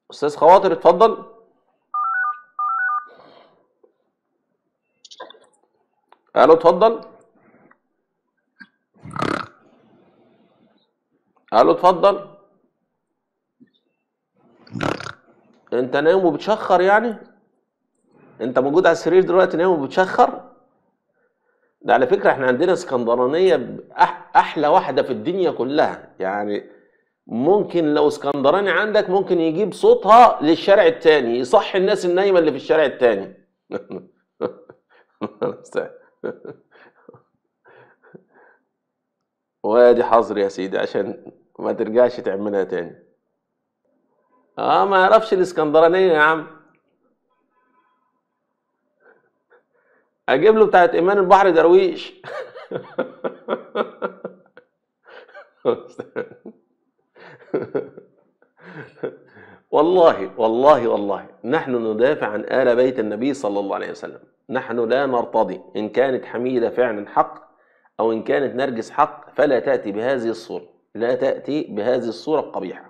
استاذ خواطر اتفضل الو اتفضل الو اتفضل انت نايم وبتشخر يعني انت موجود على السرير دلوقتي نايم وبتشخر ده على فكرة احنا عندنا اسكندرانية أح احلى واحدة في الدنيا كلها يعني ممكن لو اسكندراني عندك ممكن يجيب صوتها للشارع التاني يصحي الناس النايمة اللي في الشارع التاني وادي حظر يا سيدي عشان ما ترجعش تعملها تاني اه ما يعرفش الاسكندرانية يا عم اجيب له بتاعت ايمان البحر درويش والله والله والله نحن ندافع عن آل بيت النبي صلى الله عليه وسلم نحن لا نرتضي إن كانت حميدة فعلا حق أو إن كانت نرجس حق فلا تأتي بهذه الصورة لا تأتي بهذه الصورة القبيحة